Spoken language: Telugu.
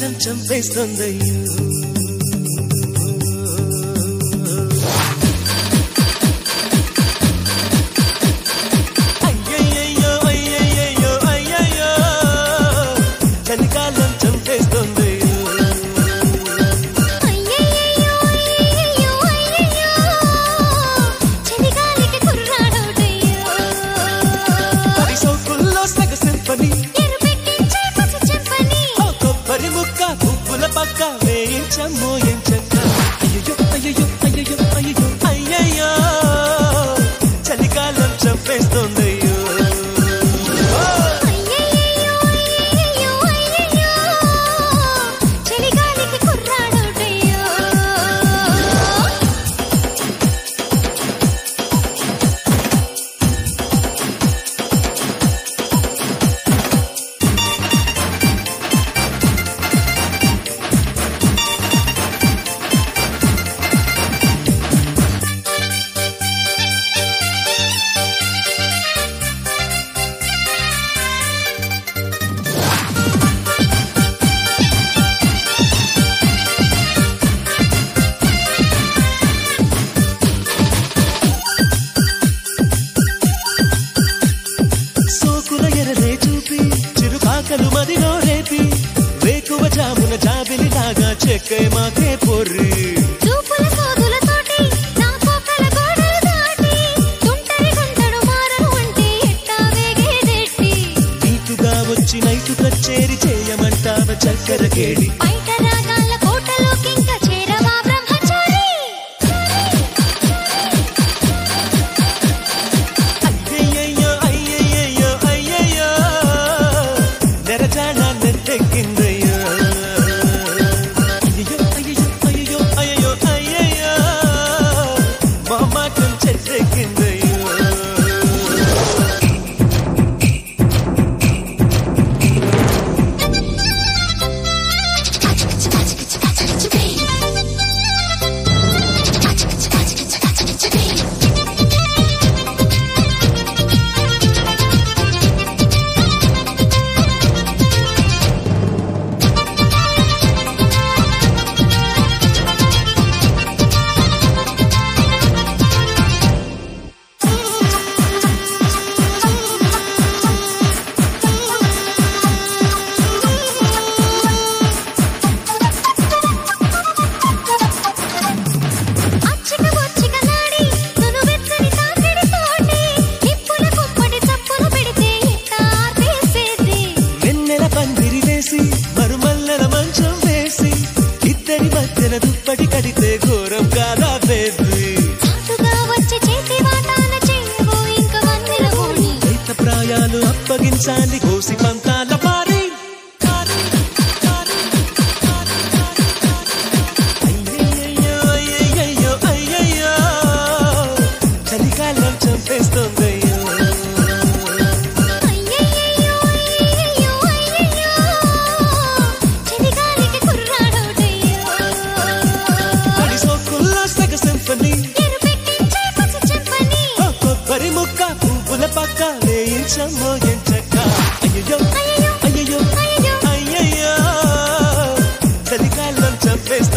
చలికాలం చంపేస్తుందయ్యో అయ్యయ్యయ్యో, అయ్యయ్యయ్యో, అయ్యయ్యో, చలికాలం చంపేస్తుందయ్యో అయ్యయ్యయ్యో అయ్యయ్యో అయ్యయ్యో చలిగాలికి కుర్రాడోడయ్యో పది సోకుల్లో సగ సింపని ఎరుపెక్కించే పసి చెంపని ఓ కొబ్బరి ముక్క పువ్వుల పక్క వేయించమ్మో ఎంచక్క అయ్యయ్యో అయ్యయ్యో అయ్యయ్యో అయ్యయ్యో అయ్యయ్యో చలికాలం చంపేస్తోందయ్యో అయ్యయ్యయ్యో అయ్యయ్యో అయ్యయ్యో చలిగాలికి కుర్రాడోడయ్యో సోకుల ఎరలే చూపి చిరుకాకలు మదిలో రేపి వేకువ జామున జాబిలి లాగా చెక్కే మాకే పొర్రి చూపుల సోదులతోటి నా కోకల గోడలు దాటి తుంటరి గుంటడు మారను అంటే ఎట్టా వేగేదెట్టి నీటుగా వచ్చి నైటు కచ్చేరి చేయమంటావ చక్కెర కేడి బయట రాగాల కోటలోకింక చేరవా బ్రహ్మచారి అయ్యయ్యో అయ్యయ్యో అయ్యయ్యో నెరజాడ నెట్టెక్కిందయ్యో అయ్యయ్యో అయ్యయ్యో అయ్యయ్యో అయ్యయ్యో అయ్యయ్యో మొహమాటం చెట్టెక్కిందయ్యో అచ్చిక బొచ్చిక నాడి నును వెచ్చని తాకిడితోటి నిప్పుల కుంపటి చప్పులు పెడితే ఎట్టా ఆర్పేసేది వెన్నెల పందిరి వేసి మరుమల్లెల మంచం వేసి ఇద్దరి మధ్యన దుప్పటి కడితే ఘోరం కాదా బేబీ చాటుగా వచ్చి చేతి వాటాన చేయవు ఇంక వందెల ఓణి రైత ప్రాయాలు అప్పగించాలి కోసి పంతాల పారి అయ్యయ్యో, అయ్యయ్యో, అయ్యయ్యో, చలికాలం చంపేస్తోందయ్యో అయ్యయ్యయ్యో అయ్యయ్యో అయ్యయ్యో చలిగాలికి కుర్రాడోడయ్యో పడి సోకుల్లో సగ సింఫనీ ఎరుపెక్కించే పసి చెంపని ఓ కొబ్బరి ముక్క పువ్వుల పక్క వేయించమ్మో ఎంచక్క అయ్యయ్యో అయ్యయ్యో అయ్యయ్యో అయ్యయ్యో అయ్యయ్యో చలికాలం చంపేస్తా